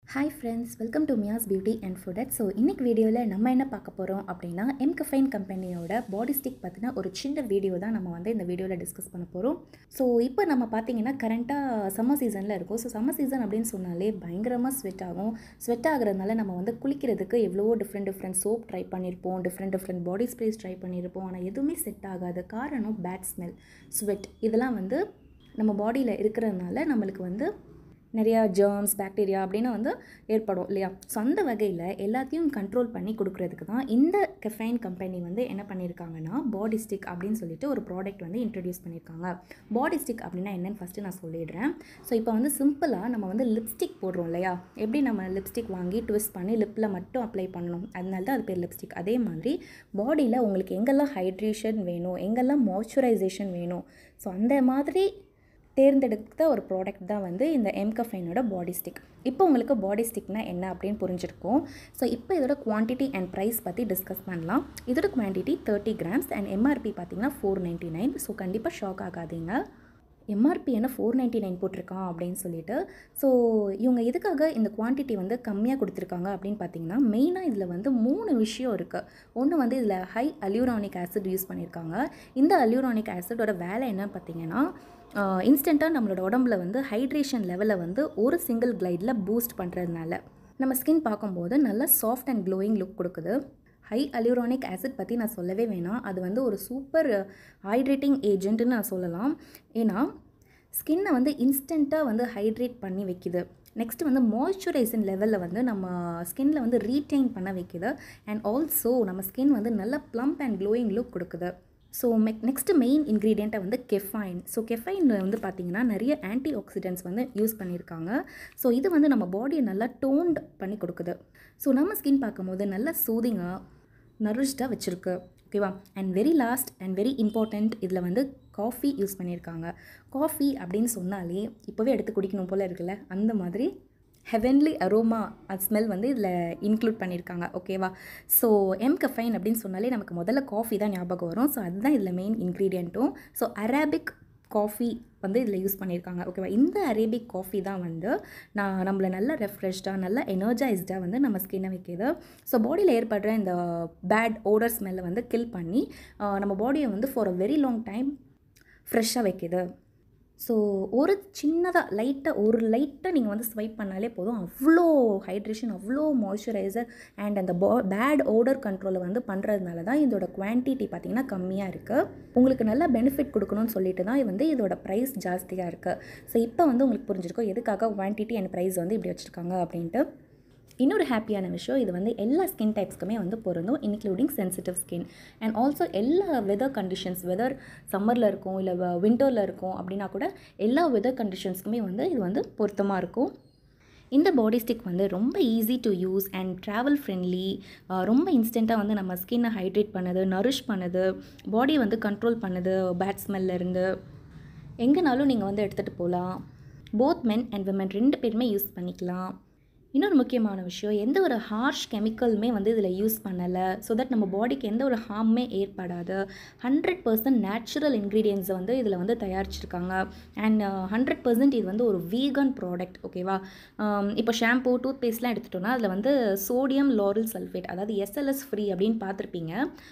hi friends welcome to Mia's beauty and food so இன்னைக்கு வீடியோவில் நம்ம என்ன பார்க்க போகிறோம் அப்படின்னா எம் கஃபைன் கம்பெனியோட பாடி ஸ்டிக் பற்றின ஒரு சின்ன வீடியோ தான் நம்ம வந்து இந்த வீடியோவில் டிஸ்கஸ் பண்ண போகிறோம் ஸோ இப்போ நம்ம பார்த்தீங்கன்னா கரண்ட்டாக சம்மர் சீசனில் இருக்கும் ஸோ சம்மர் சீசன் அப்படின்னு சொன்னாலே பயங்கரமாக ஸ்வெட் ஆகும் ஸ்வெட் ஆகுறதுனால நம்ம வந்து குளிக்கிறதுக்கு எவ்வளவோ டிஃப்ரெண்ட் டிஃப்ரெண்ட் சோப் ட்ரை பண்ணியிருப்போம் different different body sprays try பண்ணியிருப்போம் ஆனால் எதுவுமே செட் ஆகாது காரணம் பேட் ஸ்மெல் ஸ்வெட் இதெல்லாம் வந்து நம்ம பாடியில் இருக்கிறதுனால நம்மளுக்கு வந்து நிறையா ஜேர்ம்ஸ் பாக்டீரியா அப்படின்னு வந்து ஏற்படும் இல்லையா ஸோ அந்த வகையில் எல்லாத்தையும் கண்ட்ரோல் பண்ணி கொடுக்குறதுக்கு தான் இந்த கெஃபைன் கம்பெனி வந்து என்ன பண்ணியிருக்காங்கன்னா பாடி ஸ்டிக் அப்படின்னு சொல்லிட்டு ஒரு ப்ராடக்ட் வந்து இன்ட்ரடியூஸ் பண்ணியிருக்காங்க பாடி ஸ்டிக் அப்படின்னா என்னென்னு ஃபஸ்ட்டு நான் சொல்லிடுறேன் ஸோ இப்போ வந்து சிம்பிளாக நம்ம வந்து லிப்ஸ்டிக் போடுறோம் இல்லையா எப்படி நம்ம லிப்ஸ்டிக் வாங்கி ட்விஸ்ட் பண்ணி லிப்பில் மட்டும் அப்ளை பண்ணணும் அதனால தான் அது பேர் லிப்ஸ்டிக் அதே மாதிரி பாடியில் உங்களுக்கு எங்கெல்லாம் ஹைட்ரேஷன் வேணும் எங்கெல்லாம் மாய்ஸ்சரைசேஷன் வேணும் ஸோ அந்த மாதிரி தேர்ந்தெடுத்த ஒரு ப்ராடக்ட் தான் வந்து இந்த எம்கஃபைனோட பாடி ஸ்டிக் இப்போ உங்களுக்கு பாடி ஸ்டிக்னா என்ன அப்படின்னு புரிஞ்சிருக்கும் ஸோ இப்போ இதோட குவான்டிட்டி அண்ட் ப்ரைஸ் பற்றி டிஸ்கஸ் பண்ணலாம் இதோட quantity thirty grams and MRP பார்த்தீங்கன்னா ஃபோர் நைன்ட்டி நைன் ஸோ கண்டிப்பாக ஷாக் ஆகாதீங்க எம்ஆர்பி என்ன ஃபோர் நைன்ட்டி நைன் போட்டிருக்கான் அப்படின்னு சொல்லிட்டு ஸோ இவங்க எதுக்காக இந்த குவான்டிட்டி வந்து கம்மியாக கொடுத்துருக்காங்க அப்படின்னு பார்த்தீங்கன்னா மெயினாக இதில் வந்து மூணு விஷயம் இருக்குது ஒன்று வந்து இதில் ஹை அல்யூரானிக் ஆசிட் யூஸ் பண்ணியிருக்காங்க இந்த அல்யூரானிக் ஆசிடோட வேலை என்னன்னு பார்த்தீங்கன்னா இன்ஸ்டண்ட்டாக நம்மளோட உடம்புல வந்து ஹைட்ரேஷன் லெவலை வந்து ஒரு சிங்கிள் கிளைடில் பூஸ்ட் பண்ணுறதுனால நம்ம ஸ்கின் பார்க்கும்போது நல்லா சாஃப்ட் அண்ட் க்ளோயிங் லுக் கொடுக்குது ஹை அல்யூரானிக் ஆசிட் பற்றி நான் சொல்லவே வேணாம் அது வந்து ஒரு சூப்பர் ஹைட்ரேட்டிங் ஏஜென்ட்னு நான் சொல்லலாம் ஏன்னா ஸ்கின்னை வந்து இன்ஸ்டண்ட்டாக வந்து ஹைட்ரேட் பண்ணி வைக்குது நெக்ஸ்ட் வந்து மாய்ஸ்சரைசன் லெவலில் வந்து நம்ம ஸ்கின்னில் வந்து ரீட்டைன் பண்ண வைக்குது அண்ட் ஆல்சோ நம்ம ஸ்கின் வந்து நல்ல ப்ளம்ப் அண்ட் க்ளோயிங் லுக் கொடுக்குது ஸோ மெக் நெக்ஸ்ட் மெயின் இன்க்ரீடியண்ட்டை வந்து கெஃபைன் ஸோ கெஃபைனில் வந்து பார்த்திங்கன்னா நிறைய ஆன்டி ஆக்சிடென்ட்ஸ் வந்து யூஸ் பண்ணியிருக்காங்க ஸோ இது வந்து நம்ம பாடியை நல்லா டோன்ட் பண்ணி கொடுக்குது ஸோ நம்ம ஸ்கின் பார்க்கும்போது நல்லா சூதிங்காக நரிஷ்டாக வச்சுருக்கு ஓகேவா and very last and very important இதில் வந்து காஃபி யூஸ் பண்ணியிருக்காங்க காஃபி அப்படின்னு சொன்னாலே இப்போவே எடுத்து குடிக்கணும் போல் இருக்குல்ல அந்த மாதிரி ஹெவன்லி அரோமா அது ஸ்மெல் வந்து இதில் இன்க்ளூட் பண்ணியிருக்காங்க ஓகேவா ஸோ எம் கஃபைன் அப்படின்னு சொன்னாலே நமக்கு முதல்ல காஃபி தான் ஞாபகம் வரும் ஸோ அதுதான் இதில் மெயின் இன்க்ரீடியண்ட்டும் ஸோ அரேபிக் காஃபி வந்து இதில் யூஸ் பண்ணியிருக்காங்க ஓகேவா இந்த அரேபிக் காஃபி தான் வந்து நான் நம்மளை நல்லா ரெஃப்ரெஷ்டாக நல்லா எனர்ஜைஸ்டாக வந்து நம்ம ஸ்கின்னை வைக்கிது ஸோ பாடியில் ஏற்படுற இந்த பேட் ஓடர் ஸ்மெல்லை வந்து கில் பண்ணி நம்ம பாடியை வந்து for a very long time ஃப்ரெஷ்ஷாக வைக்கிது ஸோ ஒரு சின்னதாக லைட்டாக ஒரு லைட்டாக நீங்கள் வந்து ஸ்வைப் பண்ணாலே போதும் அவ்வளோ ஹைட்ரேஷன் அவ்வளோ மாய்ஸ்சரைசர் அண்ட் அந்த பா பேட் ஓடர் கண்ட்ரோலை வந்து பண்ணுறதுனால தான் இதோட குவான்டிட்டி பார்த்திங்கன்னா கம்மியாக இருக்குது உங்களுக்கு நல்ல பெனிஃபிட் கொடுக்கணும்னு சொல்லிட்டு தான் வந்து இதோட ப்ரைஸ் ஜாஸ்தியாக இருக்குது ஸோ இப்போ வந்து உங்களுக்கு புரிஞ்சிருக்கும் எதுக்காக குவான்டிட்டி அண்ட் ப்ரைஸ் வந்து இப்படி வச்சுருக்காங்க அப்படின்ட்டு இன்னொரு ஹாப்பியான விஷயம் இது வந்து எல்லா ஸ்கின் டைப்ஸ்க்குமே வந்து பொருந்தும் including sensitive skin and also எல்லா வெதர் கண்டிஷன்ஸ் வெதர் சம்மரில் இருக்கும் இல்லை விண்டரில் இருக்கும் அப்படின்னா கூட எல்லா வெதர் கண்டிஷன்ஸ்க்குமே வந்து இது வந்து பொருத்தமாக இருக்கும் இந்த பாடி ஸ்டிக் வந்து ரொம்ப easy to use and travel friendly ரொம்ப இன்ஸ்டண்ட்டாக வந்து நம்ம ஸ்கின்னை ஹைட்ரேட் பண்ணுது நரிஷ் பண்ணுது பாடியை வந்து கண்ட்ரோல் பண்ணுது பேட் ஸ்மெல்லேருந்து எங்கேனாலும் நீங்கள் வந்து எடுத்துகிட்டு போகலாம் போத் மென் அண்ட் விமன் ரெண்டு பேருமே யூஸ் பண்ணிக்கலாம் இன்னொரு முக்கியமான விஷயம் எந்த ஒரு ஹார்ஷ் கெமிக்கலுமே வந்து இதில் யூஸ் பண்ணலை ஸோ தட் நம்ம பாடிக்கு எந்த ஒரு ஹார்மே ஏற்படாது ஹண்ட்ரட் பர்சன்ட் நேச்சுரல் இன்க்ரீடியன்ஸை வந்து இதில் வந்து தயாரிச்சிருக்காங்க அண்ட் ஹண்ட்ரட் பர்சன்ட் இது வந்து ஒரு வீகன் ப்ராடக்ட் ஓகேவா இப்போ ஷாம்பூ டூத் பேஸ்ட்லாம் எடுத்துட்டோம்னா அதில் வந்து சோடியம் லாரல் சல்ஃபேட் அதாவது எஸ்எல்எஸ் ஃப்ரீ அப்படின்னு பார்த்துருப்பீங்க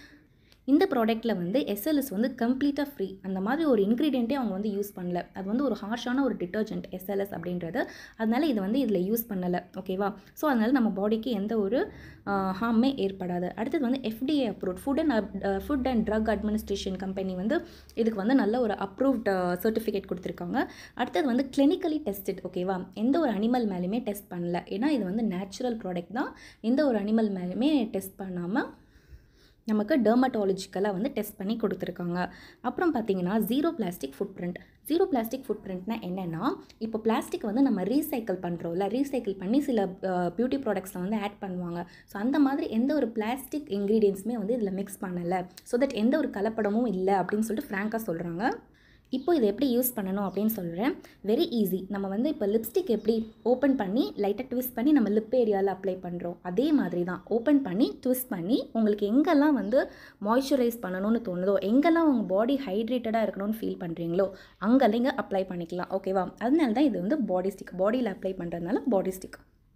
இந்த ப்ராடக்ட்டில் வந்து எஸ்எல்எஸ் வந்து கம்ப்ளீட்டாக ஃப்ரீ அந்த மாதிரி ஒரு இன்க்ரீடியண்ட்டே அவங்க வந்து யூஸ் பண்ணல அது வந்து ஒரு ஹார்ஷான ஒரு டிட்டர்ஜென்ட் எஸ்எல்எஸ் அப்படின்றது அதனால இது வந்து இதில் யூஸ் பண்ணலை ஓகேவா ஸோ அதனால் நம்ம பாடிக்கு எந்த ஒரு ஹார்மே ஏற்படாது அடுத்தது வந்து FDA approved food and food and drug administration company வந்து இதுக்கு வந்து நல்ல ஒரு அப்ரூவ்ட் சர்டிஃபிகேட் கொடுத்துருக்காங்க அடுத்தது வந்து கிளினிக்கலி டெஸ்டட் ஓகேவா எந்த ஒரு அனிமல் மேலேயுமே டெஸ்ட் பண்ணல ஏன்னா இது வந்து நேச்சுரல் ப்ராடக்ட் தான் எந்த ஒரு அனிமல் மேலேயுமே டெஸ்ட் பண்ணாமல் நமக்கு டெர்மட்டாலஜிக்கலாக வந்து டெஸ்ட் பண்ணி கொடுத்துருக்காங்க அப்புறம் பார்த்தீங்கன்னா zero plastic footprint zero plastic footprint என்னென்னா இப்போ பிளாஸ்டிக் வந்து நம்ம ரீசைக்கிள் பண்ணுறோம்ல ரீசைக்கிள் பண்ணி சில பியூட்டி ப்ராடக்ட்ஸில் வந்து ஆட் பண்ணுவாங்க ஸோ அந்த மாதிரி எந்த ஒரு பிளாஸ்டிக் இன்க்ரீடியன்ஸுமே வந்து இதில் மிக்ஸ் பண்ணலை ஸோ தட் எந்த ஒரு கலப்படமும் இல்லை அப்படின்னு சொல்லிட்டு ஃப்ராங்காக சொல்கிறாங்க இப்போ இதை எப்படி யூஸ் பண்ணணும் அப்படின்னு சொல்கிறேன் வெரி ஈஸி நம்ம வந்து இப்போ லிப்ஸ்டிக் எப்படி ஓப்பன் பண்ணி லைட்டாக ட்விஸ்ட் பண்ணி நம்ம லிப் ஏரியாவில் அப்ளை பண்ணுறோம் அதே மாதிரி தான் ஓப்பன் பண்ணி ட்விஸ்ட் பண்ணி உங்களுக்கு எங்கெல்லாம் வந்து மாய்ஸ்சரைஸ் பண்ணணும்னு தோணுதோ எங்கெல்லாம் உங்கள் பாடி ஹைட்ரேட்டடாக இருக்கணும்னு ஃபீல் பண்ணுறீங்களோ அங்கெல்லாம் இங்கே அப்ளை பண்ணிக்கலாம் ஓகேவா அதனால தான் இது வந்து பாடி ஸ்டிக் பாடியில் அப்ளை பண்ணுறதுனால பாடி ஸ்டிக்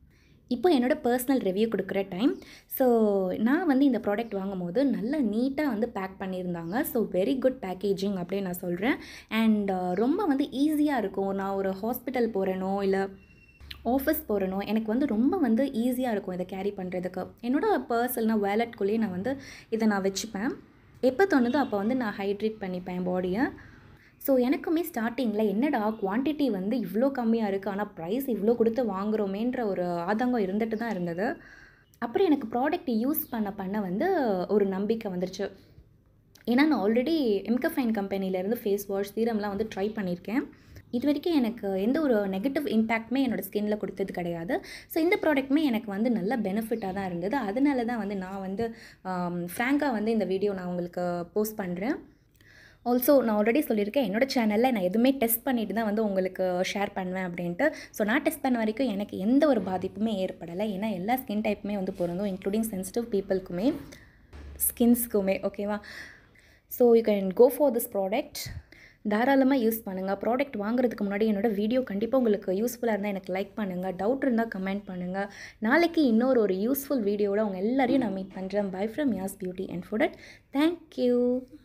இப்போ என்னோட பர்சனல் ரிவ்யூ கொடுக்குற டைம் ஸோ நான் வந்து இந்த ப்ராடக்ட் வாங்கும்போது நல்லா நீட்டாக வந்து பேக் பண்ணியிருந்தாங்க ஸோ வெரி குட் பேக்கேஜிங் அப்படின்னு நான் சொல்கிறேன் அண்ட் ரொம்ப வந்து ஈஸியாக இருக்கும் நான் ஒரு ஹாஸ்பிட்டல் போகிறேனோ இல்லை ஆஃபீஸ் போகிறனோ எனக்கு வந்து ரொம்ப வந்து ஈஸியாக இருக்கும் இதை கேரி பண்ணுறதுக்கு என்னோடய பர்ஸ் இல்லைனா வேலட்குள்ளேயே நான் வந்து இதை நான் வச்சுப்பேன் எப்போ தோணுதோ அப்போ வந்து நான் ஹைட்ரேட் பண்ணிப்பேன் பாடியை ஸோ எனக்குமே ஸ்டார்டிங்கில் என்னடா குவான்டிட்டி வந்து இவ்வளோ கம்மியாக இருக்குது ஆனால் ப்ரைஸ் இவ்வளோ கொடுத்து வாங்குகிறோமேன்ற ஒரு ஆதங்கம் இருந்துட்டு தான் இருந்தது அப்புறம் எனக்கு ப்ராடக்ட் யூஸ் பண்ண பண்ண வந்து ஒரு நம்பிக்கை வந்துருச்சு ஏன்னா நான் ஆல்ரெடி எம்கஃபைன் கம்பெனிலேருந்து ஃபேஸ் வாஷ் சீரம்லாம் வந்து ட்ரை பண்ணியிருக்கேன் இது வரைக்கும் எனக்கு எந்த ஒரு நெகட்டிவ் இம்பேக்ட்மே என்னோடய ஸ்கின்ல கொடுத்தது கிடையாது ஸோ இந்த ப்ராடக்ட்டுமே எனக்கு வந்து நல்ல பெனிஃபிட்டாக தான் இருந்தது அதனால தான் வந்து நான் வந்து ஃப்ராங்காக வந்து இந்த வீடியோ நான் உங்களுக்கு போஸ்ட் பண்ணுறேன் ஆல்சோ நான் ஆல்ரெடி சொல்லியிருக்கேன் என்னோடய சேனலில் நான் எதுவுமே டெஸ்ட் பண்ணிட்டு தான் வந்து உங்களுக்கு ஷேர் பண்ணுவேன் அப்படின்ட்டு ஸோ நான் டெஸ்ட் பண்ண வரைக்கும் எனக்கு எந்த ஒரு பாதிப்புமே ஏற்படலை ஏன்னா எல்லா ஸ்கின் டைப்புமே வந்து பொருந்தும் இன்க்ளூடிங் சென்சிட்டிவ் பீப்புளுக்குமே ஸ்கின்ஸ்க்குமே ஓகேவா so you can go for this product தாராளமாக யூஸ் பண்ணுங்கள் ப்ராடக்ட் வாங்குறதுக்கு முன்னாடி என்னோடய வீடியோ கண்டிப்பாக உங்களுக்கு யூஸ்ஃபுல்லாக இருந்தால் எனக்கு லைக் பண்ணுங்கள் டவுட் இருந்தால் கமெண்ட் பண்ணுங்கள் நாளைக்கு இன்னொரு ஒரு யூஸ்ஃபுல் வீடியோட உங்கள் எல்லாரையும் நான் மீட் பண்ணுறேன் பை ஃப்ரம் யாஸ் பியூட்டி அண்ட் ஃபுட் தேங்க்யூ